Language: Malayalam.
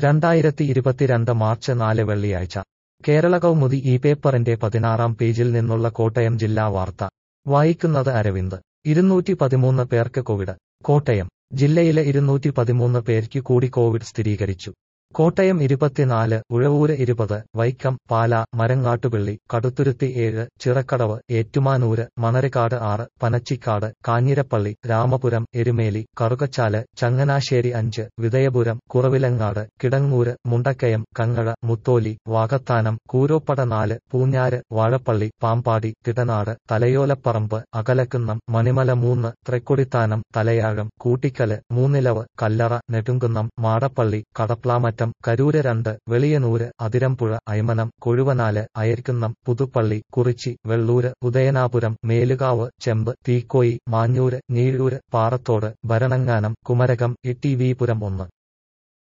രണ്ടായിരത്തി ഇരുപത്തിരണ്ട് മാർച്ച് നാല് വെള്ളിയാഴ്ച കേരള കൗമുദി ഈ പേപ്പറിന്റെ പതിനാറാം പേജിൽ നിന്നുള്ള കോട്ടയം ജില്ലാ വാർത്ത വായിക്കുന്നത് അരവിന്ദ് ഇരുന്നൂറ്റി പതിമൂന്ന് പേർക്ക് കോവിഡ് കോട്ടയം ജില്ലയിലെ ഇരുന്നൂറ്റി പതിമൂന്ന് പേർക്ക് കൂടി കോവിഡ് സ്ഥിരീകരിച്ചു കോട്ടയം ഇരുപത്തിനാല് ഉഴവൂര് ഇരുപത് വൈക്കം പാല മരങ്ങാട്ടുപള്ളി കടുത്തുരുത്തി ഏഴ് ചിറക്കടവ് ഏറ്റുമാനൂര് മണരക്കാട് ആറ് പനച്ചിക്കാട് കാഞ്ഞിരപ്പള്ളി രാമപുരം എരുമേലി കറുകച്ചാല് ചങ്ങനാശ്ശേരി അഞ്ച് വിതയപുരം കുറവിലങ്ങാട് കിടങ്ങൂര് മുണ്ടക്കയം കങ്ങഴ മുത്തോലി വാകത്താനം കൂരോപ്പട നാല് പൂഞ്ഞാര് വാഴപ്പള്ളി പാമ്പാടി തിടനാട് തലയോലപ്പറമ്പ് അകലക്കുന്നം മണിമല മൂന്ന് തൃക്കൊടിത്താനം തലയാഴം കൂട്ടിക്കല് മൂന്നിലവ് കല്ലറ നെടുങ്കുന്നം മാടപ്പള്ളി കടപ്ലാമറ്റം കരൂര് രണ്ട് വെളിയനൂര് അതിരമ്പുഴ അയ്മനം കൊഴുവനാല് അയർക്കുന്നം പുതുപ്പള്ളി കുറിച്ചി വെള്ളൂര് ഉദയനാപുരം മേലുകാവ് ചെമ്പ് തീക്കോയി മാഞ്ഞൂര് ഞീഴൂര് പാറത്തോട് ഭരണങ്ങാനം കുമരകം ഇ ടി വി പുരം ഒന്ന്